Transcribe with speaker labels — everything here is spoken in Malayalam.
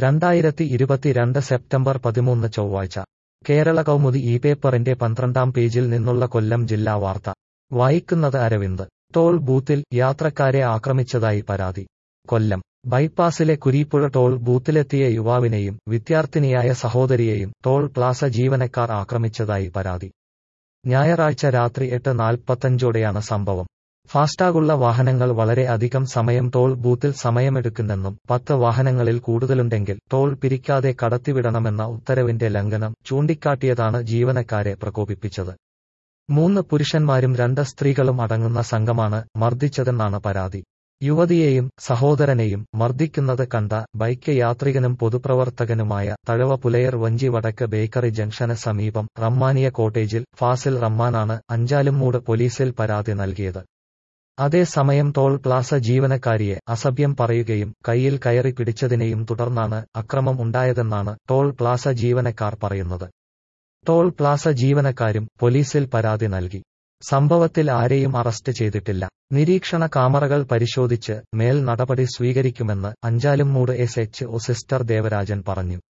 Speaker 1: രണ്ടായിരത്തി ഇരുപത്തിരണ്ട് സെപ്റ്റംബർ പതിമൂന്ന് ചൊവ്വാഴ്ച കേരള കൗമുദി ഈ പേപ്പറിന്റെ പന്ത്രണ്ടാം പേജിൽ നിന്നുള്ള കൊല്ലം ജില്ലാ വാർത്ത വായിക്കുന്നത് അരവിന്ദ് ടോൾ ബൂത്തിൽ യാത്രക്കാരെ ആക്രമിച്ചതായി പരാതി കൊല്ലം ബൈപ്പാസിലെ കുരീപ്പുഴ ടോൾ ബൂത്തിലെത്തിയ യുവാവിനെയും വിദ്യാർത്ഥിനിയായ സഹോദരിയെയും ടോൾ പ്ലാസ ജീവനക്കാർ ആക്രമിച്ചതായി പരാതി ഞായറാഴ്ച രാത്രി എട്ട് നാൽപ്പത്തഞ്ചോടെയാണ് സംഭവം ഫാസ്ടാഗുള്ള വാഹനങ്ങൾ വളരെ അധികം സമയം ടോൾ ബൂത്തിൽ സമയമെടുക്കുന്നെന്നും പത്ത് വാഹനങ്ങളിൽ കൂടുതലുണ്ടെങ്കിൽ ടോൾ പിരിക്കാതെ കടത്തിവിടണമെന്ന ഉത്തരവിന്റെ ലംഘനം ചൂണ്ടിക്കാട്ടിയതാണ് ജീവനക്കാരെ പ്രകോപിപ്പിച്ചത് മൂന്ന് പുരുഷന്മാരും രണ്ട് സ്ത്രീകളും അടങ്ങുന്ന സംഘമാണ് മർദ്ദിച്ചതെന്നാണ് പരാതി യുവതിയെയും സഹോദരനെയും മർദ്ദിക്കുന്നത് കണ്ട ബൈക്ക് യാത്രികനും പൊതുപ്രവർത്തകനുമായ തഴവ പുലയർ വഞ്ചി വടക്ക് ബേക്കറി ജംഗ്ഷന് സമീപം റമ്മാനിയ കോട്ടേജിൽ ഫാസിൽ റമ്മാനാണ് അഞ്ചാലുംമൂട് പോലീസിൽ പരാതി നൽകിയത് അതേസമയം ടോൾ പ്ലാസ ജീവനക്കാരിയെ അസഭ്യം പറയുകയും കയ്യിൽ കയറി പിടിച്ചതിനെയും തുടർന്നാണ് അക്രമം ഉണ്ടായതെന്നാണ് ടോൾ പ്ലാസ ജീവനക്കാർ പറയുന്നത് ടോൾ പ്ലാസ ജീവനക്കാരും പോലീസിൽ പരാതി നൽകി സംഭവത്തിൽ ആരെയും അറസ്റ്റ് ചെയ്തിട്ടില്ല നിരീക്ഷണ കാമറകൾ പരിശോധിച്ച് മേൽ നടപടി സ്വീകരിക്കുമെന്ന് Anchalumoodu S H O sister Devarajan പറഞ്ഞു